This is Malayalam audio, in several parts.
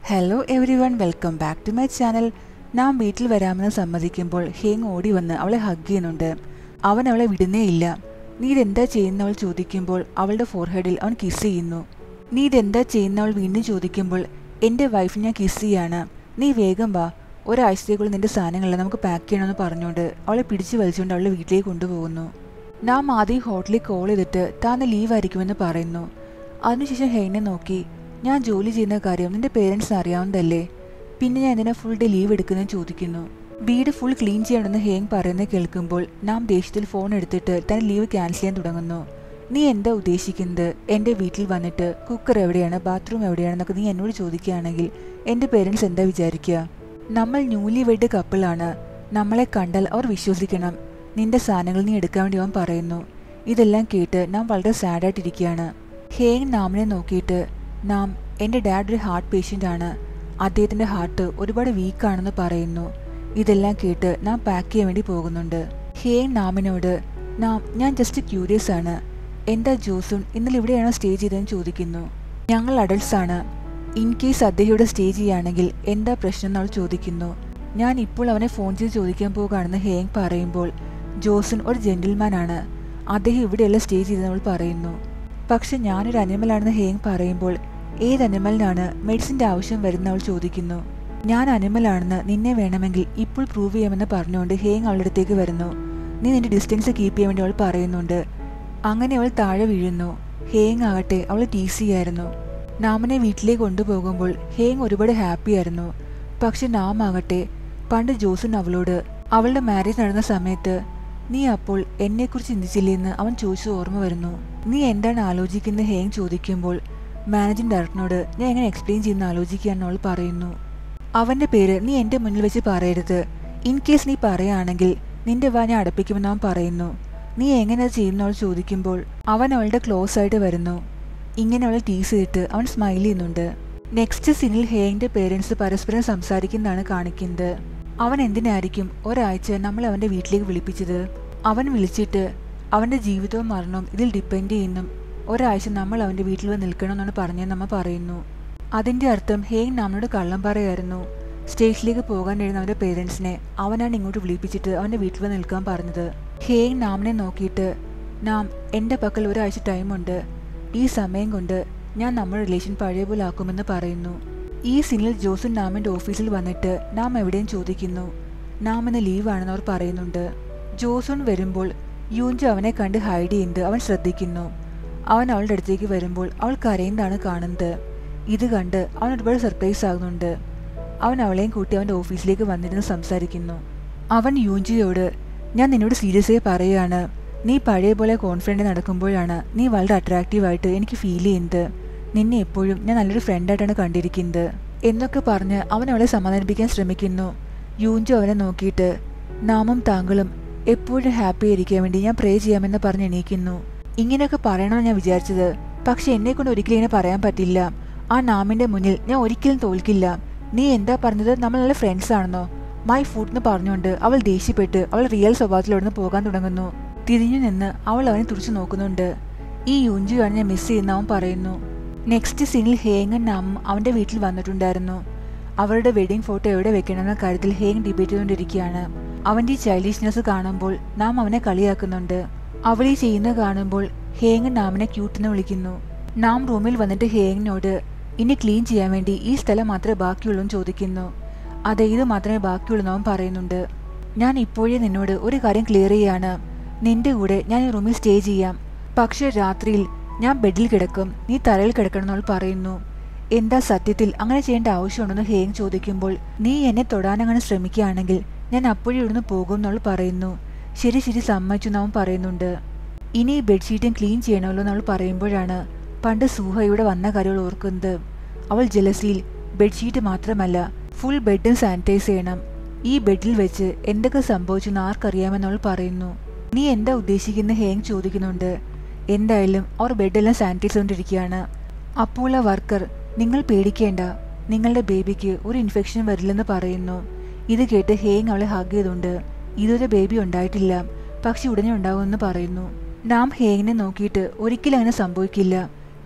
hello everyone welcome back to my channel നാം വീട്ടിൽ വരാമെന്ന് സമ്മതിക്കുമ്പോൾ ഹേങ് ഓടി വന്ന് അവളെ ഹഗ് ചെയ്യുന്നുണ്ട് അവൻ അവളെ വിടുന്നേ ഇല്ല നീ ഇതെന്താ ചെയ്യുന്നവൾ ചോദിക്കുമ്പോൾ അവളുടെ ഫോർഹെഡിൽ അവൻ കിസ് ചെയ്യുന്നു നീ ഇതെന്താ ചെയ്യുന്നവൾ വീണ്ടും ചോദിക്കുമ്പോൾ എൻ്റെ വൈഫ് ഞാൻ കിസ് ചെയ്യാണ് നീ വേഗം വാ ഒരാഴ്ചത്തേക്കുള്ള നിന്റെ സാധനങ്ങളെല്ലാം നമുക്ക് പാക്ക് ചെയ്യണമെന്ന് പറഞ്ഞുകൊണ്ട് അവളെ പിടിച്ചു വലിച്ചുകൊണ്ട് അവളെ വീട്ടിലേക്ക് കൊണ്ടുപോകുന്നു നാം ആദ്യം ഹോട്ടലിൽ കോൾ ചെയ്തിട്ട് താന്ന് ലീവ് ആയിരിക്കുമെന്ന് പറയുന്നു അതിനുശേഷം ഹെയ്നെ നോക്കി ഞാൻ ജോലി ചെയ്യുന്ന കാര്യം നിന്റെ പേരൻസിന് അറിയാവുന്നതല്ലേ പിന്നെ ഞാൻ എന്തിനാ ഫുൾ ഡേ ലീവ് എടുക്കുന്നതെന്ന് ചോദിക്കുന്നു വീട് ഫുൾ ക്ലീൻ ചെയ്യണമെന്ന് ഹേങ് പറയുന്നത് കേൾക്കുമ്പോൾ നാം ദേഷ്യത്തിൽ ഫോൺ എടുത്തിട്ട് തന്നെ ലീവ് ക്യാൻസൽ ചെയ്യാൻ തുടങ്ങുന്നു നീ എന്താ ഉദ്ദേശിക്കുന്നത് എൻ്റെ വീട്ടിൽ വന്നിട്ട് കുക്കർ എവിടെയാണ് ബാത്റൂം എവിടെയാണെന്നൊക്കെ നീ എന്നോട് ചോദിക്കുകയാണെങ്കിൽ എൻ്റെ പേരൻസ് എന്താ വിചാരിക്കുക നമ്മൾ ന്യൂലി വെഡ് കപ്പിളാണ് നമ്മളെ കണ്ടാൽ അവർ വിശ്വസിക്കണം നിന്റെ സാധനങ്ങൾ നീ എടുക്കാൻ വേണ്ടി അവൻ പറയുന്നു ഇതെല്ലാം കേട്ട് നാം വളരെ സാഡായിട്ടിരിക്കുകയാണ് ഹേങ് നാമിനെ നോക്കിയിട്ട് നാം എൻ്റെ ഡാഡ് ഒരു ഹാർട്ട് പേഷ്യൻ്റ് ആണ് അദ്ദേഹത്തിൻ്റെ ഹാർട്ട് ഒരുപാട് വീക്കാണെന്ന് പറയുന്നു ഇതെല്ലാം കേട്ട് നാം പാക്ക് ചെയ്യാൻ വേണ്ടി പോകുന്നുണ്ട് ഹേങ് നാമിനോട് നാം ഞാൻ ജസ്റ്റ് ക്യൂരിയസ് ആണ് എന്താ ജോസുൻ ഇന്നലെ ഇവിടെയാണോ സ്റ്റേ ചെയ്തതെന്ന് ചോദിക്കുന്നു ഞങ്ങൾ അഡൾട്ട്സ് ആണ് ഇൻ കേസ് അദ്ദേഹം ഇവിടെ സ്റ്റേ ചെയ്യുകയാണെങ്കിൽ എന്താ പ്രശ്നം എന്ന് അവൾ ചോദിക്കുന്നു ഞാൻ ഇപ്പോൾ അവനെ ഫോൺ ചെയ്ത് ചോദിക്കാൻ പോകുകയാണെന്ന് ഹേങ് പറയുമ്പോൾ ജോസുൻ ഒരു ജെന്റിൽമാൻ ആണ് അദ്ദേഹം ഇവിടെയല്ല സ്റ്റേ ചെയ്തെന്ന് അവൾ പറയുന്നു പക്ഷെ ഞാനൊരു അനിമലാണെന്ന് ഹേങ് പറയുമ്പോൾ ഏത് അനിമലിനാണ് മെഡിസിൻ്റെ ആവശ്യം വരുന്ന അവൾ ചോദിക്കുന്നു ഞാൻ അനിമലാണെന്ന് നിന്നെ വേണമെങ്കിൽ ഇപ്പോൾ പ്രൂവ് ചെയ്യാമെന്ന് പറഞ്ഞുകൊണ്ട് ഹേങ് അവളുടെ അടുത്തേക്ക് വരുന്നു നീ നിന്റെ ഡിസ്റ്റൻസ് കീപ്പ് ചെയ്യാൻ വേണ്ടി അവൾ പറയുന്നുണ്ട് അങ്ങനെ അവൾ താഴെ വീഴുന്നു ഹേങ് ആകട്ടെ അവൾ ടീസി ആയിരുന്നു നാമിനെ വീട്ടിലേക്ക് കൊണ്ടുപോകുമ്പോൾ ഹേങ് ഒരുപാട് ഹാപ്പി ആയിരുന്നു പക്ഷെ നാം ആകട്ടെ പണ്ട് ജോസൻ അവളോട് അവളുടെ മാരേജ് നടന്ന സമയത്ത് നീ അപ്പോൾ എന്നെക്കുറിച്ച് ചിന്തിച്ചില്ലെന്ന് അവൻ ചോദിച്ചു ഓർമ്മ വരുന്നു നീ എന്താണ് ആലോചിക്കുന്നത് ഹേങ് ചോദിക്കുമ്പോൾ മാനേജിംഗ് ഡയറക്ടറിനോട് ഞാൻ എങ്ങനെ എക്സ്പ്ലെയിൻ ചെയ്യുന്ന ആലോചിക്കുകയാണെന്ന് അവൾ പറയുന്നു അവന്റെ പേര് നീ എൻ്റെ മുന്നിൽ വെച്ച് പറയരുത് ഇൻ കേസ് നീ പറയുകയാണെങ്കിൽ നിന്റെ വാ ഞാൻ അടപ്പിക്കുമെന്ന് അവൻ പറയുന്നു നീ എങ്ങനെ അത് ചെയ്യുന്ന അവൾ ചോദിക്കുമ്പോൾ അവൻ അവളുടെ ക്ലോസ് ആയിട്ട് വരുന്നു ഇങ്ങനെ അവളെ ടീസ് ചെയ്തിട്ട് അവൻ സ്മൈൽ ചെയ്യുന്നുണ്ട് നെക്സ്റ്റ് സീനിൽ ഹേങ്ങിന്റെ പേരൻസ് പരസ്പരം സംസാരിക്കുന്നതാണ് കാണിക്കുന്നത് അവൻ എന്തിനായിരിക്കും ഒരാഴ്ച നമ്മൾ അവന്റെ വീട്ടിലേക്ക് വിളിപ്പിച്ചത് അവൻ വിളിച്ചിട്ട് അവന്റെ ജീവിതവും മരണവും ഇതിൽ ഡിപ്പെൻഡ് ചെയ്യുന്നു ഒരാഴ്ച നമ്മൾ അവന്റെ വീട്ടിൽ വന്ന് നിൽക്കണമെന്നാണ് പറഞ്ഞത് നമ്മ പറയുന്നു അതിന്റെ അർത്ഥം ഹേങ് നമ്മോട് കള്ളം പറയായിരുന്നു സ്റ്റേഷനിലേക്ക് പോകാനിരുന്ന അവന്റെ പേരൻസിനെ അവനാണ് ഇങ്ങോട്ട് വിളിപ്പിച്ചിട്ട് അവന്റെ വീട്ടിൽ വന്ന് നിൽക്കാൻ പറഞ്ഞത് ഹേങ് നാമിനെ നോക്കിയിട്ട് നാം എൻ്റെ പക്കൽ ഒരാഴ്ച ടൈമുണ്ട് ഈ സമയം കൊണ്ട് ഞാൻ നമ്മുടെ റിലേഷൻ പഴയ പോലെ ആക്കുമെന്ന് പറയുന്നു ഈ സീനിൽ ജോസുൻ നാമിൻ്റെ ഓഫീസിൽ വന്നിട്ട് നാം എവിടെയും ചോദിക്കുന്നു നാം ഇന്ന് ലീവാണെന്ന് അവർ പറയുന്നുണ്ട് ജോസുൻ വരുമ്പോൾ യൂഞ്ചു അവനെ കണ്ട് ഹൈഡ് ചെയ്യുന്നത് അവൻ ശ്രദ്ധിക്കുന്നു അവൻ അവളുടെ അടുത്തേക്ക് വരുമ്പോൾ അവൾ കരയുന്നതാണ് കാണുന്നത് ഇത് കണ്ട് അവൻ ഒരുപാട് സർപ്രൈസ് ആകുന്നുണ്ട് അവൻ അവളെയും കൂട്ടി അവൻ്റെ ഓഫീസിലേക്ക് വന്നിരുന്ന് സംസാരിക്കുന്നു അവൻ യൂഞ്ചിയോട് ഞാൻ നിന്നോട് സീരിയസ് ആയി പറയുകയാണ് നീ പഴയ പോലെ കോൺഫിഡൻ്റ് നടക്കുമ്പോഴാണ് നീ വളരെ അട്രാക്റ്റീവായിട്ട് എനിക്ക് ഫീൽ ചെയ്യുന്നത് നിന്നെ എപ്പോഴും ഞാൻ നല്ലൊരു ഫ്രണ്ടായിട്ടാണ് കണ്ടിരിക്കുന്നത് എന്നൊക്കെ പറഞ്ഞ് അവൻ അവളെ സമാധാനിപ്പിക്കാൻ ശ്രമിക്കുന്നു യൂഞ്ചു അവനെ നോക്കിയിട്ട് നാമും താങ്കളും എപ്പോഴും ഹാപ്പി ആയിരിക്കാൻ വേണ്ടി ഞാൻ പ്രേ ചെയ്യാമെന്ന് പറഞ്ഞ് എണീക്കുന്നു ഇങ്ങനെയൊക്കെ പറയണമെന്ന് ഞാൻ വിചാരിച്ചത് പക്ഷെ എന്നെ കൊണ്ട് ഒരിക്കലും ഇങ്ങനെ പറയാൻ പറ്റില്ല ആ നാമിന്റെ മുന്നിൽ ഞാൻ ഒരിക്കലും തോൽക്കില്ല നീ എന്താ പറഞ്ഞത് നമ്മൾ നല്ല ഫ്രണ്ട്സ് ആണെന്നോ മൈ ഫുഡ് എന്ന് പറഞ്ഞുകൊണ്ട് അവൾ ദേഷ്യപ്പെട്ട് അവൾ റിയൽ സ്വഭാവത്തിലോടുന്ന് പോകാൻ തുടങ്ങുന്നു തിരിഞ്ഞു നിന്ന് അവൾ അവനെ തുറച്ചു നോക്കുന്നുണ്ട് ഈ യുഞ്ചുവാണ് ഞാൻ മിസ് ചെയ്യുന്ന അവൻ പറയുന്നു നെക്സ്റ്റ് സീനിൽ ഹേങ്ങൻ നാമും അവന്റെ വീട്ടിൽ വന്നിട്ടുണ്ടായിരുന്നു അവരുടെ വെഡിങ് ഫോട്ടോ എവിടെ വെക്കണമെന്ന കാര്യത്തിൽ ഹേങ് ഡിബേറ്റ് ചെയ്തുകൊണ്ടിരിക്കുകയാണ് അവന്റെ ഈ ചൈൽഡിഷ്നെസ് കാണുമ്പോൾ നാം അവനെ കളിയാക്കുന്നുണ്ട് അവൾ ഈ ചെയ്യുന്നത് കാണുമ്പോൾ ഹേങ് നാമിനെ ക്യൂട്ടെന്ന് വിളിക്കുന്നു നാം റൂമിൽ വന്നിട്ട് ഹേങ്ങിനോട് ഇനി ക്ലീൻ ചെയ്യാൻ വേണ്ടി ഈ സ്ഥലം മാത്രമേ ബാക്കിയുള്ളൂ എന്ന് ചോദിക്കുന്നു അതെ ഇത് മാത്രമേ ബാക്കിയുള്ളൂ എന്ന് അവൻ പറയുന്നുണ്ട് ഞാൻ ഇപ്പോഴേ നിന്നോട് ഒരു കാര്യം ക്ലിയർ ചെയ്യാണ് നിന്റെ കൂടെ ഞാൻ ഈ റൂമിൽ സ്റ്റേ ചെയ്യാം പക്ഷെ രാത്രിയിൽ ഞാൻ ബെഡിൽ കിടക്കും നീ തറയിൽ കിടക്കണം എന്നവൾ പറയുന്നു എന്താ സത്യത്തിൽ അങ്ങനെ ചെയ്യേണ്ട ആവശ്യമുണ്ടെന്ന് ഹേങ് ചോദിക്കുമ്പോൾ നീ എന്നെ തൊടാനങ്ങനെ ശ്രമിക്കുകയാണെങ്കിൽ ഞാൻ അപ്പോഴും ഇവിടുന്ന് പോകും എന്നവൾ പറയുന്നു ശരി ശരി സമ്മതിച്ചു എന്ന് അവൻ പറയുന്നുണ്ട് ഇനി ഈ ബെഡ്ഷീറ്റും ക്ലീൻ ചെയ്യണമല്ലോ എന്നവൾ പറയുമ്പോഴാണ് പണ്ട് സൂഹ ഇവിടെ വന്ന കാര്യങ്ങൾ ഓർക്കുന്നത് അവൾ ജലസിയിൽ ബെഡ്ഷീറ്റ് മാത്രമല്ല ഫുൾ ബെഡും സാനിറ്റൈസ് ചെയ്യണം ഈ ബെഡിൽ വെച്ച് എന്തൊക്കെ സംഭവിച്ചെന്ന് ആർക്കറിയാമെന്ന് അവൾ പറയുന്നു നീ എന്താ ഉദ്ദേശിക്കുന്ന ഹേങ് ചോദിക്കുന്നുണ്ട് എന്തായാലും അവർ ബെഡെല്ലാം സാനിറ്റൈസ് ചെയ്തുകൊണ്ടിരിക്കുകയാണ് അപ്പോൾ ആ വർക്കർ നിങ്ങൾ പേടിക്കേണ്ട നിങ്ങളുടെ ബേബിക്ക് ഒരു ഇൻഫെക്ഷൻ വരില്ലെന്ന് പറയുന്നു ഇത് കേട്ട് ഹേങ് അവളെ ഹഗ് ചെയ്തുകൊണ്ട് ഇതുവരെ ബേബി ഉണ്ടായിട്ടില്ല പക്ഷെ ഉടനെ ഉണ്ടാകുമെന്ന് പറയുന്നു നാം ഹേങ്ങിനെ നോക്കിയിട്ട് ഒരിക്കലും അങ്ങനെ സംഭവിക്കില്ല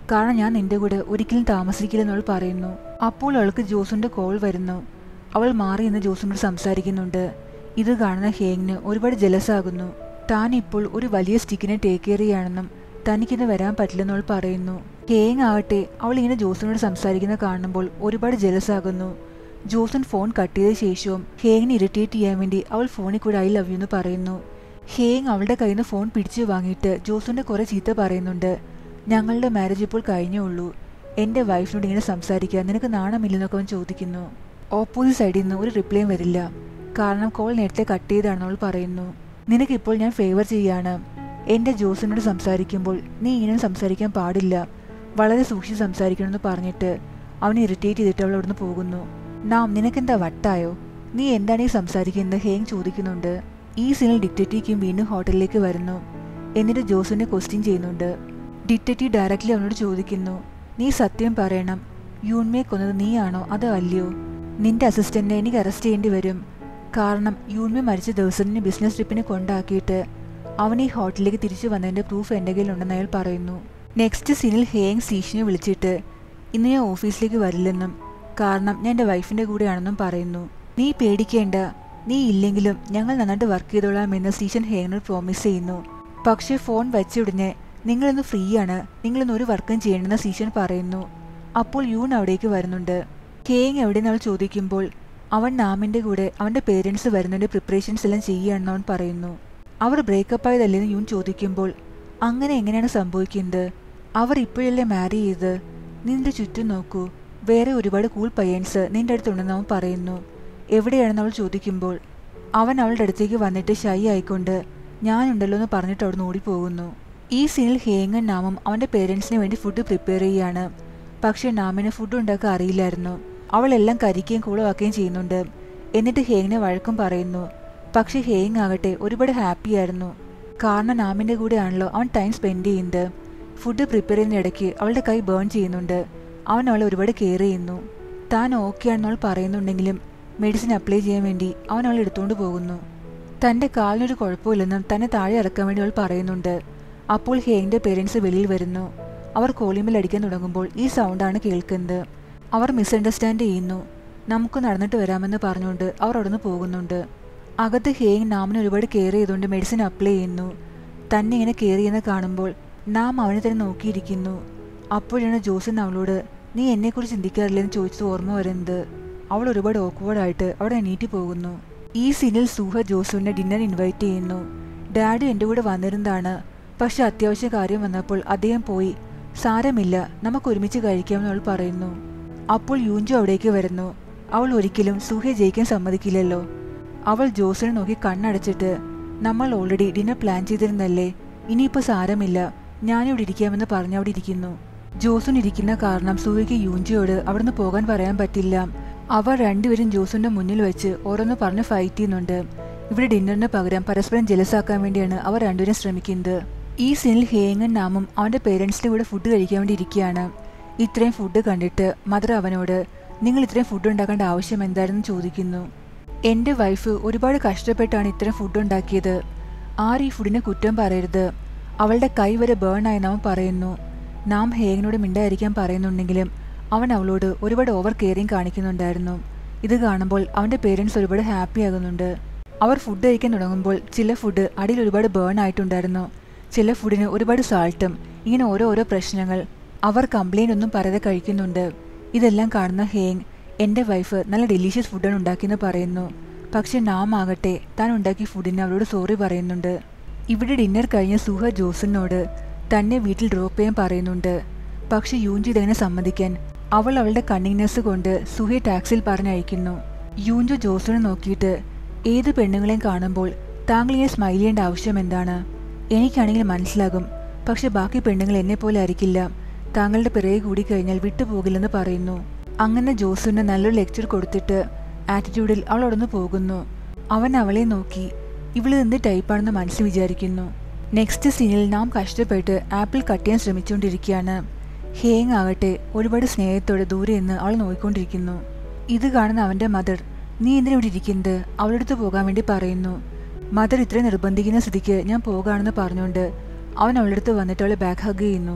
കാരണം ഞാൻ നിന്റെ കൂടെ ഒരിക്കലും താമസിക്കില്ലെന്ന് അവൾ പറയുന്നു അപ്പോൾ അവൾക്ക് ജോസിന്റെ കോൾ വരുന്നു അവൾ മാറി നിന്ന് ജോസിനോട് സംസാരിക്കുന്നുണ്ട് ഇത് കാണുന്ന ഹേങ്ങിന് ഒരുപാട് ജലസാകുന്നു താൻ ഇപ്പോൾ ഒരു വലിയ സ്റ്റിക്കിനെ ടേക്ക് കെയർ ചെയ്യാണെന്നും തനിക്കിന്ന് വരാൻ പറ്റില്ലെന്ന് അവൾ പറയുന്നു ഹേങ് ആകട്ടെ അവൾ ഇങ്ങനെ ജോസിനോട് സംസാരിക്കുന്ന കാണുമ്പോൾ ഒരുപാട് ജലസാകുന്നു ജോസൻ ഫോൺ കട്ട് ചെയ്ത ശേഷവും ഹേങ്ങിനെ ഇറിറ്റേറ്റ് ചെയ്യാൻ വേണ്ടി അവൾ ഫോണിൽ കൂടെ ഐ ലവ് യു എന്ന് പറയുന്നു ഹേങ് അവളുടെ കയ്യിൽ നിന്ന് ഫോൺ പിടിച്ചു വാങ്ങിയിട്ട് ജോസന്റെ കുറെ ചീത്ത പറയുന്നുണ്ട് ഞങ്ങളുടെ മാരേജ് ഇപ്പോൾ കഴിഞ്ഞേ ഉള്ളൂ എൻ്റെ വൈഫിനോട് ഇങ്ങനെ സംസാരിക്കാൻ നിനക്ക് നാണമില്ലെന്നൊക്കെ അവൻ ചോദിക്കുന്നു ഓപ്പോസിറ്റ് സൈഡിൽ നിന്ന് ഒരു റിപ്ലൈയും വരില്ല കാരണം കോൾ നേരത്തെ കട്ട് ചെയ്താണെന്ന് അവൾ പറയുന്നു നിനക്കിപ്പോൾ ഞാൻ ഫേവർ ചെയ്യാണ് എൻ്റെ ജോസിനോട് സംസാരിക്കുമ്പോൾ നീ ഇങ്ങനെ സംസാരിക്കാൻ പാടില്ല വളരെ സൂക്ഷിച്ച് സംസാരിക്കണമെന്ന് പറഞ്ഞിട്ട് അവനെ ഇറിറ്റേറ്റ് ചെയ്തിട്ട് അവൾ അവിടുന്ന് പോകുന്നു നാം നിനക്കെന്താ വട്ടായോ നീ എന്താണ് ഈ സംസാരിക്കുന്നത് ഹേങ് ചോദിക്കുന്നുണ്ട് ഈ സീനിൽ ഡിറ്റക്റ്റീവ് വീണ്ടും ഹോട്ടലിലേക്ക് വരുന്നു എന്നിട്ട് ജോസിനെ ക്വസ്റ്റ്യൻ ചെയ്യുന്നുണ്ട് ഡിറ്റക്റ്റീവ് ഡയറക്റ്റ്ലി അവനോട് ചോദിക്കുന്നു നീ സത്യം പറയണം യൂൺമയെ കൊന്നത് നീയാണോ അതോ അല്ലയോ നിന്റെ അസിസ്റ്റന്റിനെ എനിക്ക് അറസ്റ്റ് ചെയ്യേണ്ടി വരും കാരണം യൂൺമെ മരിച്ച ദിവസത്തിന് ബിസിനസ് ട്രിപ്പിന് കൊണ്ടാക്കിയിട്ട് അവൻ ഈ ഹോട്ടലിലേക്ക് തിരിച്ചു വന്നതിന്റെ പ്രൂഫ് എൻ്റെ കയ്യിലുണ്ടെന്ന് അയാൾ പറയുന്നു നെക്സ്റ്റ് സീനിൽ ഹേങ് സീഷിനെ വിളിച്ചിട്ട് ഇന്ന് ഞാൻ ഓഫീസിലേക്ക് വരില്ലെന്നും കാരണം ഞാൻ എൻ്റെ വൈഫിൻ്റെ കൂടെയാണെന്നും പറയുന്നു നീ പേടിക്കേണ്ട നീ ഇല്ലെങ്കിലും ഞങ്ങൾ നന്നായിട്ട് വർക്ക് ചെയ്തോളാം എന്ന് സീഷൻ ഹേങ്ങിനോട് പ്രോമിസ് ചെയ്യുന്നു പക്ഷേ ഫോൺ വെച്ചുടനെ നിങ്ങളിന്ന് ഫ്രീ ആണ് നിങ്ങളിന്ന് ഒരു വർക്കും ചെയ്യണമെന്ന് സീഷൻ പറയുന്നു അപ്പോൾ യൂൺ അവിടേക്ക് വരുന്നുണ്ട് ഹേങ് എവിടെയെന്ന് അവൾ ചോദിക്കുമ്പോൾ അവൻ നാമിൻ്റെ കൂടെ അവൻ്റെ പേരൻസ് വരുന്നതിൻ്റെ പ്രിപ്പറേഷൻസ് എല്ലാം ചെയ്യുകയാണെന്ന് അവൻ പറയുന്നു അവർ ബ്രേക്കപ്പ് ആയതല്ലെന്ന് യൂൺ ചോദിക്കുമ്പോൾ അങ്ങനെ എങ്ങനെയാണ് സംഭവിക്കുന്നത് അവർ ഇപ്പോഴല്ലേ മാരി ചെയ്ത് നിന്റെ ചുറ്റും നോക്കൂ വേറെ ഒരുപാട് കൂൾ പയ്യൻസ് നിന്റെ അടുത്തുണ്ടെന്ന് അവൻ പറയുന്നു എവിടെയാണെന്ന് അവൾ ചോദിക്കുമ്പോൾ അവൻ അവളുടെ അടുത്തേക്ക് വന്നിട്ട് ഷൈ ആയിക്കൊണ്ട് ഞാനുണ്ടല്ലോ എന്ന് പറഞ്ഞിട്ട് അവിടുന്ന് ഓടിപ്പോകുന്നു ഈ സീനിൽ ഹേങ്ങൻ നാമും അവൻ്റെ പേരൻസിന് വേണ്ടി ഫുഡ് പ്രിപ്പയർ ചെയ്യുകയാണ് പക്ഷേ നാമിന് ഫുഡ് ഉണ്ടാക്കാൻ അറിയില്ലായിരുന്നു അവളെല്ലാം കരിക്കുകയും കുളമാക്കുകയും ചെയ്യുന്നുണ്ട് എന്നിട്ട് ഹേങ്ങിനെ വഴക്കും പറയുന്നു പക്ഷേ ഹേങ് ആകട്ടെ ഒരുപാട് ഹാപ്പി ആയിരുന്നു കാരണം നാമിൻ്റെ കൂടെയാണല്ലോ അവൻ ടൈം സ്പെൻഡ് ചെയ്യുന്നത് ഫുഡ് പ്രിപ്പയർ ചെയ്യുന്ന ഇടയ്ക്ക് അവളുടെ കൈ ബേൺ ചെയ്യുന്നുണ്ട് അവൻ അവളെ ഒരുപാട് കെയർ ചെയ്യുന്നു താൻ ഓക്കെ ആണെന്ന് അവൾ പറയുന്നുണ്ടെങ്കിലും മെഡിസിൻ അപ്ലൈ ചെയ്യാൻ വേണ്ടി അവൻ അവളെ എടുത്തുകൊണ്ട് പോകുന്നു തൻ്റെ കാലിനൊരു കുഴപ്പമില്ലെന്നും തന്നെ താഴെ ഇറക്കാൻ വേണ്ടി അവൾ പറയുന്നുണ്ട് അപ്പോൾ ഹേങ്ങിൻ്റെ പേരൻസ് വെളിയിൽ വരുന്നു അവർ കോളിമിൽ അടിക്കാൻ തുടങ്ങുമ്പോൾ ഈ സൗണ്ടാണ് കേൾക്കുന്നത് അവർ മിസ്അണ്ടർസ്റ്റാൻഡ് ചെയ്യുന്നു നമുക്ക് നടന്നിട്ട് വരാമെന്ന് പറഞ്ഞുകൊണ്ട് അവർ അവിടുന്ന് പോകുന്നുണ്ട് അകത്ത് ഹേങ് നാമിനെ ഒരുപാട് കെയർ ചെയ്തുകൊണ്ട് മെഡിസിൻ അപ്ലൈ ചെയ്യുന്നു തന്നെ ഇങ്ങനെ കെയർ ചെയ്യുന്ന കാണുമ്പോൾ നാം അവനെ തന്നെ നോക്കിയിരിക്കുന്നു അപ്പോഴാണ് ജോസൻ അവളോട് നീ എന്നെക്കുറിച്ച് ചിന്തിക്കാറില്ലെന്ന് ചോദിച്ചത് ഓർമ്മ വരുന്നത് അവൾ ഒരുപാട് ഓക്വേർഡായിട്ട് അവിടെ എണീറ്റ് പോകുന്നു ഈ സീനിൽ സൂഹ ജോസുവിനെ ഡിന്നർ ഇൻവൈറ്റ് ചെയ്യുന്നു ഡാഡി എൻ്റെ കൂടെ വന്നിരുന്നതാണ് പക്ഷെ അത്യാവശ്യ കാര്യം വന്നപ്പോൾ അദ്ദേഹം പോയി സാരമില്ല നമുക്ക് ഒരുമിച്ച് കഴിക്കാമെന്ന് അവൾ പറയുന്നു അപ്പോൾ യൂഞ്ചു അവിടേക്ക് വരുന്നു അവൾ ഒരിക്കലും സൂഹയെ ജയിക്കാൻ സമ്മതിക്കില്ലല്ലോ അവൾ ജോസിനെ നോക്കി കണ്ണടച്ചിട്ട് നമ്മൾ ഓൾറെഡി ഡിന്നർ പ്ലാൻ ചെയ്തിരുന്നല്ലേ ഇനിയിപ്പോൾ സാരമില്ല ഞാനിവിടെ ഇരിക്കാമെന്ന് പറഞ്ഞ് അവിടെ ഇരിക്കുന്നു ജോസുൻ ഇരിക്കുന്ന കാരണം സൂര്യയ്ക്ക് യൂഞ്ചിയോട് അവിടുന്ന് പോകാൻ പറയാൻ പറ്റില്ല അവർ രണ്ടുപേരും ജോസുന്റെ മുന്നിൽ വെച്ച് ഓരോന്ന് പറഞ്ഞ് ഫൈറ്റ് ചെയ്യുന്നുണ്ട് ഇവിടെ ഡിന്നറിന് പകരം പരസ്പരം ജലസാക്കാൻ വേണ്ടിയാണ് അവർ രണ്ടുപേരും ശ്രമിക്കുന്നത് ഈ സീനിൽ ഹേങ്ങൻ നാമും അവന്റെ പേരൻസിന്റെ കൂടെ ഫുഡ് കഴിക്കാൻ വേണ്ടി ഇരിക്കുകയാണ് ഇത്രയും ഫുഡ് കണ്ടിട്ട് മദർ അവനോട് നിങ്ങൾ ഇത്രയും ഫുഡ് ഉണ്ടാക്കേണ്ട ആവശ്യം എന്തായിരുന്നു ചോദിക്കുന്നു എൻ്റെ വൈഫ് ഒരുപാട് കഷ്ടപ്പെട്ടാണ് ഇത്രയും ഫുഡ് ഉണ്ടാക്കിയത് ആരും ഈ ഫുഡിനെ കുറ്റം പറയരുത് അവളുടെ കൈ വരെ ബേൺ ആയെന്ന് അവൻ പറയുന്നു നാം ഹേങ്ങിനോട് മിണ്ടായിരിക്കാൻ പറയുന്നുണ്ടെങ്കിലും അവൻ അവളോട് ഒരുപാട് ഓവർ കെയറിങ് കാണിക്കുന്നുണ്ടായിരുന്നു ഇത് കാണുമ്പോൾ അവൻ്റെ പേരൻസ് ഒരുപാട് ഹാപ്പി ആകുന്നുണ്ട് അവർ ഫുഡ് കഴിക്കാൻ തുടങ്ങുമ്പോൾ ചില ഫുഡ് അടിയിൽ ഒരുപാട് ബേൺ ആയിട്ടുണ്ടായിരുന്നു ചില ഫുഡിന് ഒരുപാട് സാൾട്ടും ഇങ്ങനെ ഓരോ ഓരോ പ്രശ്നങ്ങൾ അവർ കംപ്ലൈൻ്റ് ഒന്നും പറയാതെ കഴിക്കുന്നുണ്ട് ഇതെല്ലാം കാണുന്ന ഹേങ് എൻ്റെ വൈഫ് നല്ല ഡെലീഷ്യസ് ഫുഡാണ് ഉണ്ടാക്കിയെന്ന് പറയുന്നു പക്ഷെ നാം ആകട്ടെ താൻ ഉണ്ടാക്കിയ ഫുഡിന് അവളോട് സോറി പറയുന്നുണ്ട് ഇവിടെ ഡിന്നർ കഴിഞ്ഞ സുഹ ജോസിനോട് തന്നെ വീട്ടിൽ ഡ്രോപ്പ് ചെയ്യാൻ പറയുന്നുണ്ട് പക്ഷെ യൂഞ്ചി ഇതങ്ങനെ സമ്മതിക്കാൻ അവൾ അവളുടെ കണ്ണിങ്നെസ് കൊണ്ട് സുഹയെ ടാക്സിയിൽ പറഞ്ഞയക്കുന്നു യൂഞ്ചു ജോസിനെ നോക്കിയിട്ട് ഏത് പെണ്ണുങ്ങളെയും കാണുമ്പോൾ താങ്കൾ ഇങ്ങനെ സ്മൈൽ ചെയ്യേണ്ട ആവശ്യം എന്താണ് എനിക്കാണെങ്കിൽ മനസ്സിലാകും പക്ഷെ ബാക്കി പെണ്ണുങ്ങൾ എന്നെ പോലെ ആയിരിക്കില്ല താങ്കളുടെ പിറകെ കൂടി കഴിഞ്ഞാൽ വിട്ടുപോകില്ലെന്ന് പറയുന്നു അങ്ങനെ ജോസുവിന് നല്ലൊരു ലെക്ചർ കൊടുത്തിട്ട് ആറ്റിറ്റ്യൂഡിൽ അവൾ അവിടുന്ന് പോകുന്നു അവൻ അവളെ നോക്കി ഇവള് എന്ത് ടൈപ്പാണെന്ന് മനസ്സിൽ വിചാരിക്കുന്നു നെക്സ്റ്റ് സീനിൽ നാം കഷ്ടപ്പെട്ട് ആപ്പിൾ കട്ട് ചെയ്യാൻ ശ്രമിച്ചുകൊണ്ടിരിക്കുകയാണ് ഹേങ് ആകട്ടെ ഒരുപാട് സ്നേഹത്തോടെ ദൂരെ നിന്ന് അവൾ നോക്കിക്കൊണ്ടിരിക്കുന്നു ഇത് കാണുന്ന അവന്റെ മദർ നീ എന്തിനാ ഇവിടെ ഇരിക്കുന്നത് അവളുടെ അടുത്ത് പോകാൻ വേണ്ടി പറയുന്നു മദർ ഇത്രയും നിർബന്ധിക്കുന്ന സ്ഥിതിക്ക് ഞാൻ പോകാണെന്ന് പറഞ്ഞുകൊണ്ട് അവൻ അവളുടെ അടുത്ത് വന്നിട്ട് അവളെ ബാക്ക് ഹഗ് ചെയ്യുന്നു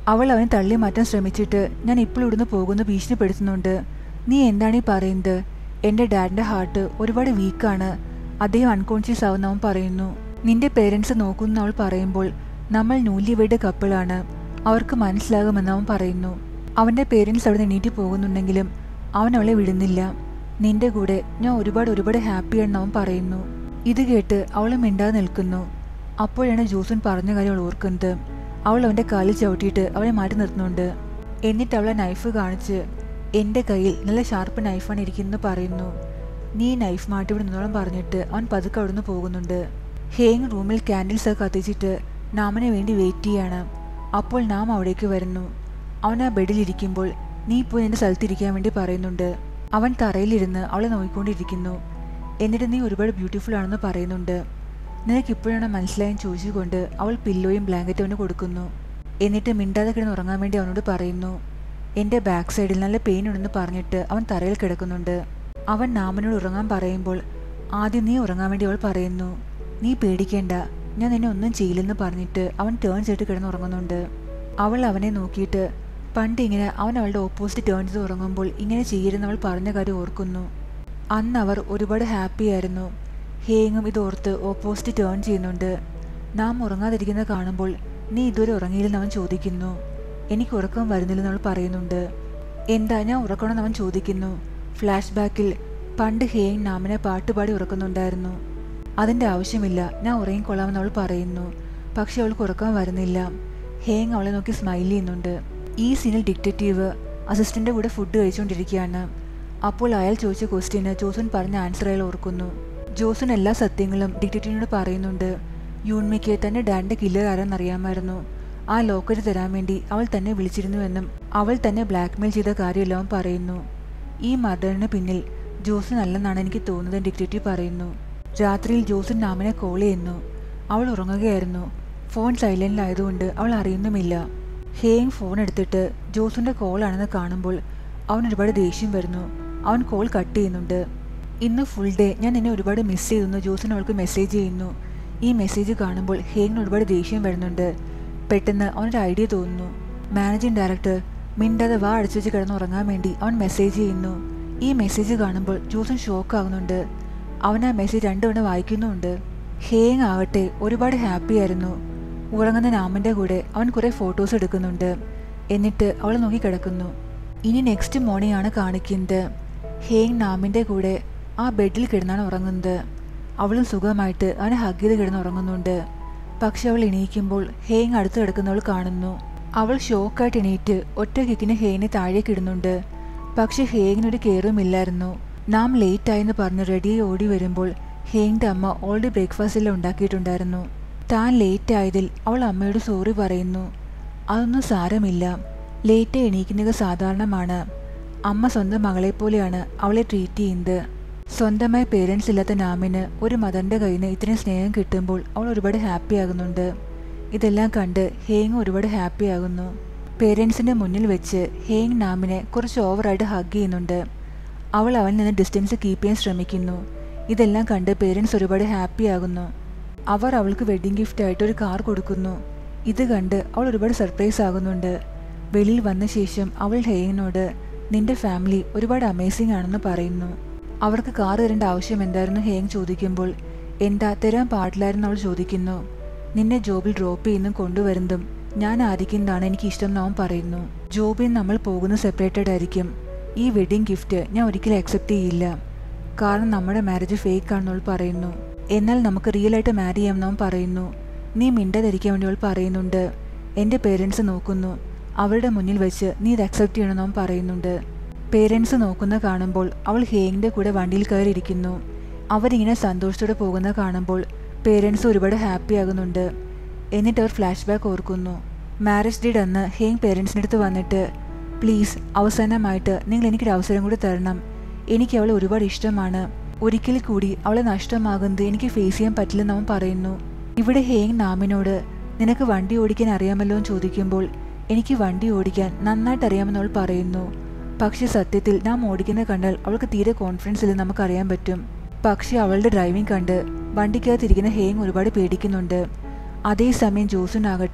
അവൾ അവനെ തള്ളി മാറ്റാൻ ശ്രമിച്ചിട്ട് ഞാൻ ഇപ്പോൾ ഇവിടുന്ന് പോകുന്നു ഭീഷണിപ്പെടുത്തുന്നുണ്ട് നീ എന്താണ് ഈ പറയുന്നത് എൻ്റെ ഡാഡിൻ്റെ ഹാർട്ട് ഒരുപാട് വീക്കാണ് അദ്ദേഹം അൺകോൺഷ്യസ് ആവുന്ന അവൻ പറയുന്നു നിന്റെ പേരൻസ് നോക്കുന്നു അവൾ പറയുമ്പോൾ നമ്മൾ ന്യൂലിവയുടെ കപ്പിളാണ് അവർക്ക് മനസ്സിലാകുമെന്ന് അവൻ പറയുന്നു അവൻ്റെ പേരൻസ് അവിടെ എണീറ്റ് പോകുന്നുണ്ടെങ്കിലും അവൻ അവളെ വിടുന്നില്ല നിന്റെ കൂടെ ഞാൻ ഒരുപാട് ഒരുപാട് ഹാപ്പിയാണെന്ന് അവൻ പറയുന്നു ഇത് കേട്ട് അവൾ മിണ്ടാതെ നിൽക്കുന്നു അപ്പോഴാണ് ജോസൻ പറഞ്ഞ കാര്യം അവൾ ഓർക്കുന്നത് അവൾ അവൻ്റെ കാലിൽ ചവിട്ടിയിട്ട് അവളെ മാറ്റി നിർത്തുന്നുണ്ട് എന്നിട്ട് അവളെ നൈഫ് കാണിച്ച് എൻ്റെ കയ്യിൽ നല്ല ഷാർപ്പ് നൈഫാണ് ഇരിക്കുന്നത് പറയുന്നു നീ നൈഫ് മാറ്റി ഇവിടെ നിന്നോളം പറഞ്ഞിട്ട് അവൻ പതുക്കെ അവിടുന്ന് പോകുന്നുണ്ട് ഹേങ് റൂമിൽ ക്യാൻഡിൽസ് ഒക്കെ കത്തിച്ചിട്ട് നാമനെ വേണ്ടി വെയിറ്റ് ചെയ്യാണ് അപ്പോൾ നാം അവിടേക്ക് വരുന്നു അവൻ ആ ബെഡിലിരിക്കുമ്പോൾ നീ ഇപ്പോൾ നിന്റെ സ്ഥലത്തിരിക്കാൻ വേണ്ടി പറയുന്നുണ്ട് അവൻ തറയിലിരുന്ന് അവളെ നോക്കിക്കൊണ്ടിരിക്കുന്നു എന്നിട്ട് നീ ഒരുപാട് ബ്യൂട്ടിഫുൾ ആണെന്ന് പറയുന്നുണ്ട് നിനക്ക് ഇപ്പോഴാണ് മനസ്സിലായെന്ന് ചോദിച്ചുകൊണ്ട് അവൾ പില്ലോയും ബ്ലാങ്കറ്റും അവന് കൊടുക്കുന്നു എന്നിട്ട് മിണ്ടാതെ കിടന്ന് ഉറങ്ങാൻ വേണ്ടി അവനോട് പറയുന്നു എൻ്റെ ബാക്ക് സൈഡിൽ നല്ല പെയിൻ ഉണ്ടെന്ന് പറഞ്ഞിട്ട് അവൻ തറയിൽ കിടക്കുന്നുണ്ട് അവൻ നാമനോട് ഉറങ്ങാൻ പറയുമ്പോൾ ആദ്യം നീ ഉറങ്ങാൻ വേണ്ടി അവൾ പറയുന്നു നീ പേടിക്കേണ്ട ഞാൻ നിന്നെ ഒന്നും ചെയ്യില്ലെന്ന് പറഞ്ഞിട്ട് അവൻ ടേൺ ചെയ്തിട്ട് കിടന്ന് ഉറങ്ങുന്നുണ്ട് അവൾ അവനെ നോക്കിയിട്ട് പണ്ട് ഇങ്ങനെ അവൻ അവളുടെ ഓപ്പോസിറ്റ് ടേൺ ചെയ്ത് ഉറങ്ങുമ്പോൾ ഇങ്ങനെ ചെയ്യരുതെന്ന് അവൾ പറഞ്ഞ കാര്യം ഓർക്കുന്നു അന്ന് അവർ ഒരുപാട് ഹാപ്പി ആയിരുന്നു ഹേങ്ങും ഇത് ഓർത്ത് ഓപ്പോസിറ്റ് ടേൺ ചെയ്യുന്നുണ്ട് നാം ഉറങ്ങാതിരിക്കുന്നത് കാണുമ്പോൾ നീ ഇതുവരെ ഉറങ്ങിയില്ലെന്ന് അവൻ ചോദിക്കുന്നു എനിക്ക് ഉറക്കം വരുന്നില്ലെന്ന് അവൾ പറയുന്നുണ്ട് എന്താ ഞാൻ ഉറക്കണമെന്ന് അവൻ ചോദിക്കുന്നു ഫ്ലാഷ് ബാക്കിൽ പണ്ട് ഹേങ് നാമിനെ പാട്ടുപാടി ഉറക്കുന്നുണ്ടായിരുന്നു അതിൻ്റെ ആവശ്യമില്ല ഞാൻ ഉറങ്ങിക്കൊള്ളാമെന്ന് അവൾ പറയുന്നു പക്ഷെ അവൾക്ക് ഉറക്കം വരുന്നില്ല ഹേങ് അവളെ നോക്കി സ്മൈൽ ചെയ്യുന്നുണ്ട് ഈ സീനിൽ ഡിക്റ്റേറ്റീവ് അസിസ്റ്റൻ്റെ കൂടെ ഫുഡ് കഴിച്ചുകൊണ്ടിരിക്കുകയാണ് അപ്പോൾ അയാൾ ചോദിച്ച ക്വസ്റ്റ്യന് ജോസൻ പറഞ്ഞ ആൻസർ അയാൾ ഓർക്കുന്നു ജോസൻ എല്ലാ സത്യങ്ങളും ഡിക്റ്റേറ്റീവിനോട് പറയുന്നുണ്ട് യൂൺമിക്ക് തന്റെ ഡാഡിന്റെ കില്ലർ ആരെന്നറിയാമായിരുന്നു ആ ലോക്കറ്റ് തരാൻ വേണ്ടി അവൾ തന്നെ വിളിച്ചിരുന്നുവെന്നും അവൾ തന്നെ ബ്ലാക്ക്മെയിൽ ചെയ്ത കാര്യമെല്ലാം അവൻ പറയുന്നു ഈ മർഡറിന് പിന്നിൽ ജോസൻ അല്ലെന്നാണ് എനിക്ക് തോന്നുന്നത് ഡിക്റ്റേറ്റീവ് പറയുന്നു രാത്രിയിൽ ജോസൻ നാമിനെ കോൾ ചെയ്യുന്നു അവൾ ഉറങ്ങുകയായിരുന്നു ഫോൺ സൈലന്റിലായതുകൊണ്ട് അവൾ അറിയുന്നുമില്ല ഹേങ് ഫോൺ എടുത്തിട്ട് ജോസിന്റെ കോളാണെന്ന് കാണുമ്പോൾ അവൻ ഒരുപാട് ദേഷ്യം വരുന്നു അവൻ കോൾ കട്ട് ചെയ്യുന്നുണ്ട് ഇന്ന് ഫുൾ ഡേ ഞാൻ നിന്നെ ഒരുപാട് മിസ് ചെയ്തെന്ന് ജോസിന് അവൾക്ക് മെസ്സേജ് ചെയ്യുന്നു ഈ മെസ്സേജ് കാണുമ്പോൾ ഹേങ്ങിന് ഒരുപാട് ദേഷ്യം വരുന്നുണ്ട് പെട്ടെന്ന് അവനൊരു ഐഡിയ തോന്നുന്നു മാനേജിംഗ് ഡയറക്ടർ മിണ്ടാതെ വാ അടച്ചു വെച്ച് കിടന്നുറങ്ങാൻ വേണ്ടി അവൻ മെസ്സേജ് ചെയ്യുന്നു ഈ മെസ്സേജ് കാണുമ്പോൾ ജോസൻ ഷോക്ക് ആകുന്നുണ്ട് അവൻ ആ മെസ്സേജ് രണ്ടുതവണ വായിക്കുന്നുമുണ്ട് ഹേങ് ആവട്ടെ ഒരുപാട് ഹാപ്പി ആയിരുന്നു ഉറങ്ങുന്ന നാമിൻ്റെ കൂടെ അവൻ കുറേ ഫോട്ടോസ് എടുക്കുന്നുണ്ട് എന്നിട്ട് അവൾ നോക്കി കിടക്കുന്നു ഇനി നെക്സ്റ്റ് മോർണിംഗ് ആണ് കാണിക്കുന്നത് ഹേങ് നാമിൻ്റെ കൂടെ ആ ബെഡിൽ കിടന്നാണ് ഉറങ്ങുന്നത് അവളും സുഖമായിട്ട് അവനെ ഹഗ് ചെയ്ത് കിടന്ന് ഉറങ്ങുന്നുണ്ട് പക്ഷെ അവൾ എണീക്കുമ്പോൾ ഹേങ് അടുത്ത് കിടക്കുന്നവൾ കാണുന്നു അവൾ ഷോക്കായിട്ട് എണീറ്റ് ഒറ്റ കിക്കിന് ഹേങ്ങിനെ താഴേക്ക് ഇടുന്നുണ്ട് പക്ഷെ ഹേങ്ങിനൊരു കെയറും ഇല്ലായിരുന്നു നാം ലേറ്റ് ആയെന്ന് പറഞ്ഞ് റെഡിയായി ഓടി വരുമ്പോൾ ഹേങ്ങിൻ്റെ അമ്മ ഓൾറെഡി ബ്രേക്ക്ഫാസ്റ്റ് എല്ലാം ഉണ്ടാക്കിയിട്ടുണ്ടായിരുന്നു താൻ ലേറ്റ് ആയതിൽ അവൾ അമ്മയോട് സോറി പറയുന്നു അതൊന്നും സാരമില്ല ലേറ്റ് എണീക്കുന്നത് സാധാരണമാണ് അമ്മ സ്വന്തം മകളെ പോലെയാണ് അവളെ ട്രീറ്റ് ചെയ്യുന്നത് സ്വന്തമായി പേരൻസ് ഇല്ലാത്ത നാമിന് ഒരു മദറിന്റെ കയ്യിൽ നിന്ന് ഇത്രയും സ്നേഹം കിട്ടുമ്പോൾ അവൾ ഒരുപാട് ഹാപ്പി ആകുന്നുണ്ട് ഇതെല്ലാം കണ്ട് ഹേങ് ഒരുപാട് ഹാപ്പി ആകുന്നു പേരൻസിന്റെ മുന്നിൽ വെച്ച് ഹേങ് നാമിനെ കുറച്ച് ഓവറായിട്ട് ഹഗ് ചെയ്യുന്നുണ്ട് അവൾ അവനിൽ നിന്ന് ഡിസ്റ്റൻസ് കീപ്പ് ചെയ്യാൻ ശ്രമിക്കുന്നു ഇതെല്ലാം കണ്ട് പേരൻസ് ഒരുപാട് ഹാപ്പി ആകുന്നു അവർ അവൾക്ക് വെഡിങ് ഗിഫ്റ്റ് ആയിട്ട് ഒരു കാർ കൊടുക്കുന്നു ഇത് കണ്ട് അവൾ ഒരുപാട് സർപ്രൈസ് ആകുന്നുണ്ട് വെളിയിൽ വന്ന ശേഷം അവൾ ഹേങ്ങിനോട് നിന്റെ ഫാമിലി ഒരുപാട് അമേസിംഗ് ആണെന്ന് പറയുന്നു അവർക്ക് കാർ തരേണ്ട ആവശ്യം എന്തായിരുന്നു ഹേങ് ചോദിക്കുമ്പോൾ എന്താ തരാൻ പാടില്ലായിരുന്നു അവൾ ചോദിക്കുന്നു നിന്നെ ജോബിൽ ഡ്രോപ്പ് ചെയ്യുന്നതും കൊണ്ടുവരുന്നതും ഞാൻ ആയിരിക്കുന്നതാണ് എനിക്ക് ഇഷ്ടം എന്ന് അവൻ പറയുന്നു ജോബിൽ നമ്മൾ പോകുന്നത് സെപ്പറേറ്റഡ് ആയിരിക്കും ഈ വെഡിങ് ഗിഫ്റ്റ് ഞാൻ ഒരിക്കലും അക്സെപ്റ്റ് ചെയ്യില്ല കാരണം നമ്മുടെ മാരേജ് ഫേക്ക് ആണെന്ന് അവൾ പറയുന്നു എന്നാൽ നമുക്ക് റിയൽ ആയിട്ട് മാരി ചെയ്യാമെന്ന് അവൻ പറയുന്നു നീ മിണ്ടാതിരിക്കാൻ വേണ്ടി അവൾ പറയുന്നുണ്ട് എൻ്റെ പേരൻസ് നോക്കുന്നു അവരുടെ മുന്നിൽ വെച്ച് നീ ഇത് അക്സെപ്റ്റ് ചെയ്യണമെന്ന് അവൻ പറയുന്നുണ്ട് പേരൻസ് നോക്കുന്ന കാണുമ്പോൾ അവൾ ഹേങ്ങിൻ്റെ കൂടെ വണ്ടിയിൽ കയറിയിരിക്കുന്നു അവരിങ്ങനെ സന്തോഷത്തോടെ പോകുന്ന കാണുമ്പോൾ പേരൻസ് ഒരുപാട് ഹാപ്പി ആകുന്നുണ്ട് എന്നിട്ട് അവർ ഫ്ലാഷ് ബാക്ക് ഓർക്കുന്നു മാരേജ് ഡേഡ് അന്ന് ഹേങ് പേരൻസിൻ്റെ അടുത്ത് വന്നിട്ട് പ്ലീസ് അവസാനമായിട്ട് നിങ്ങൾ എനിക്കൊരു അവസരം കൂടി തരണം എനിക്ക് അവളെ ഒരുപാട് ഇഷ്ടമാണ് ഒരിക്കൽ കൂടി അവളെ നഷ്ടമാകുന്നത് എനിക്ക് ഫേസ് ചെയ്യാൻ പറ്റില്ലെന്ന് അവൻ പറയുന്നു ഇവിടെ ഹേങ് നാമിനോട് നിനക്ക് വണ്ടി ഓടിക്കാൻ അറിയാമല്ലോ എന്ന് ചോദിക്കുമ്പോൾ എനിക്ക് വണ്ടി ഓടിക്കാൻ നന്നായിട്ട് അറിയാമെന്ന് അവൾ പറയുന്നു പക്ഷെ സത്യത്തിൽ നാം ഓടിക്കുന്ന കണ്ടാൽ അവൾക്ക് തീരെ കോൺഫിഡൻസ് ഇല്ലെന്ന് നമുക്കറിയാൻ പറ്റും പക്ഷെ അവളുടെ ഡ്രൈവിംഗ് കണ്ട് വണ്ടിക്കകത്തിരിക്കുന്ന ഹേങ് ഒരുപാട് പേടിക്കുന്നുണ്ട് അതേസമയം ജോസുനാകട്ടെ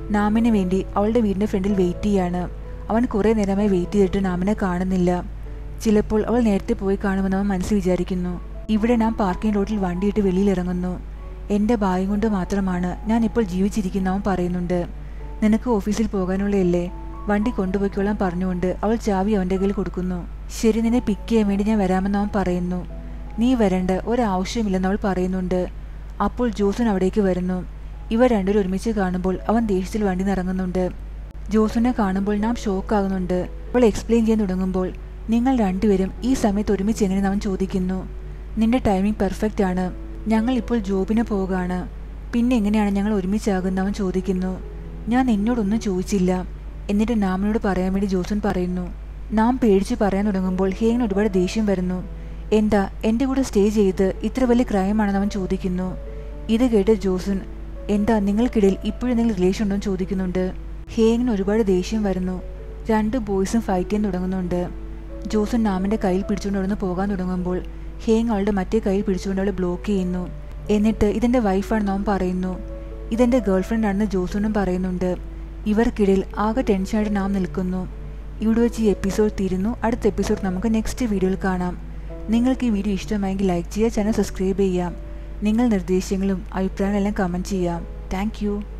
നാമിന് വേണ്ടി അവളുടെ വീടിൻ്റെ ഫ്രണ്ടിൽ വെയിറ്റ് ചെയ്യാണ് അവൻ കുറേ നേരമായി വെയിറ്റ് ചെയ്തിട്ട് നാമിനെ കാണുന്നില്ല ചിലപ്പോൾ അവൾ നേരത്തെ പോയി കാണുമെന്ന് അവൻ മനസ്സിൽ വിചാരിക്കുന്നു ഇവിടെ നാം പാർക്കിംഗ് റോഡിൽ വണ്ടിയിട്ട് വെളിയിലിറങ്ങുന്നു എൻ്റെ ഭാഗ്യം കൊണ്ട് മാത്രമാണ് ഞാൻ ഇപ്പോൾ ജീവിച്ചിരിക്കുന്ന അവൻ പറയുന്നുണ്ട് നിനക്ക് ഓഫീസിൽ പോകാനുള്ളതല്ലേ വണ്ടി കൊണ്ടുപോയിക്കോളാൻ പറഞ്ഞുകൊണ്ട് അവൾ ചാവി അവൻ്റെ കയ്യിൽ കൊടുക്കുന്നു ശരി നിന്നെ പിക്ക് ചെയ്യാൻ വേണ്ടി ഞാൻ വരാമെന്ന് അവൻ പറയുന്നു നീ വരേണ്ട ഒരാവശ്യമില്ലെന്ന് അവൾ പറയുന്നുണ്ട് അപ്പോൾ ജോസൻ അവിടേക്ക് വരുന്നു ഇവർ രണ്ടുപേരും ഒരുമിച്ച് കാണുമ്പോൾ അവൻ ദേഷ്യത്തിൽ വണ്ടി നിറങ്ങുന്നുണ്ട് ജോസിനെ കാണുമ്പോൾ നാം ഷോക്കാകുന്നുണ്ട് അവൾ എക്സ്പ്ലെയിൻ ചെയ്യാൻ തുടങ്ങുമ്പോൾ നിങ്ങൾ രണ്ടുപേരും ഈ സമയത്ത് ഒരുമിച്ച് എങ്ങനെ അവൻ ചോദിക്കുന്നു നിന്റെ ടൈമിംഗ് പെർഫെക്റ്റ് ആണ് ഞങ്ങൾ ഇപ്പോൾ ജോബിന് പോവുകയാണ് പിന്നെ എങ്ങനെയാണ് ഞങ്ങൾ ഒരുമിച്ചാകുന്ന അവൻ ചോദിക്കുന്നു ഞാൻ നിന്നോടൊന്നും ചോദിച്ചില്ല എന്നിട്ട് നാമിനോട് പറയാൻ വേണ്ടി ജോസൻ പറയുന്നു നാം പേടിച്ച് പറയാൻ തുടങ്ങുമ്പോൾ ഹേങ്ങിന് ഒരുപാട് ദേഷ്യം വരുന്നു എന്താ എൻ്റെ കൂടെ സ്റ്റേ ചെയ്ത് ഇത്ര വലിയ ക്രൈമാണെന്ന് അവൻ ചോദിക്കുന്നു ഇത് കേട്ട് ജോസൻ എന്താ നിങ്ങൾക്കിടയിൽ ഇപ്പോഴും നിങ്ങൾ റിലേഷൻ ഉണ്ടോ എന്ന് ചോദിക്കുന്നുണ്ട് ഹേങ്ങിന് ഒരുപാട് ദേഷ്യം വരുന്നു രണ്ട് ബോയ്സും ഫൈറ്റ് ചെയ്യാൻ തുടങ്ങുന്നുണ്ട് ജോസൻ നാമിൻ്റെ കയ്യിൽ പിടിച്ചുകൊണ്ട് അവിടുന്ന് പോകാൻ തുടങ്ങുമ്പോൾ ഹേങ് അവളുടെ മറ്റേ കയ്യിൽ പിടിച്ചുകൊണ്ട് അവളെ ബ്ലോക്ക് ചെയ്യുന്നു എന്നിട്ട് ഇതെൻ്റെ വൈഫാണെന്ന് അവൻ പറയുന്നു ഇതെൻ്റെ ഗേൾഫ്രണ്ട് ആണെന്ന് ജോസനും പറയുന്നുണ്ട് ഇവർക്കിടയിൽ ആകെ ടെൻഷനായിട്ട് നാം നിൽക്കുന്നു ഇവിടെ വെച്ച് ഈ എപ്പിസോഡ് തീരുന്നു അടുത്ത എപ്പിസോഡ് നമുക്ക് നെക്സ്റ്റ് വീഡിയോയിൽ കാണാം നിങ്ങൾക്ക് ഈ വീഡിയോ ഇഷ്ടമായെങ്കിൽ ലൈക്ക് ചെയ്യുക ചാനൽ സബ്സ്ക്രൈബ് ചെയ്യാം നിങ്ങൾ നിർദ്ദേശങ്ങളും അഭിപ്രായങ്ങളെല്ലാം കമൻറ്റ് ചെയ്യാം താങ്ക്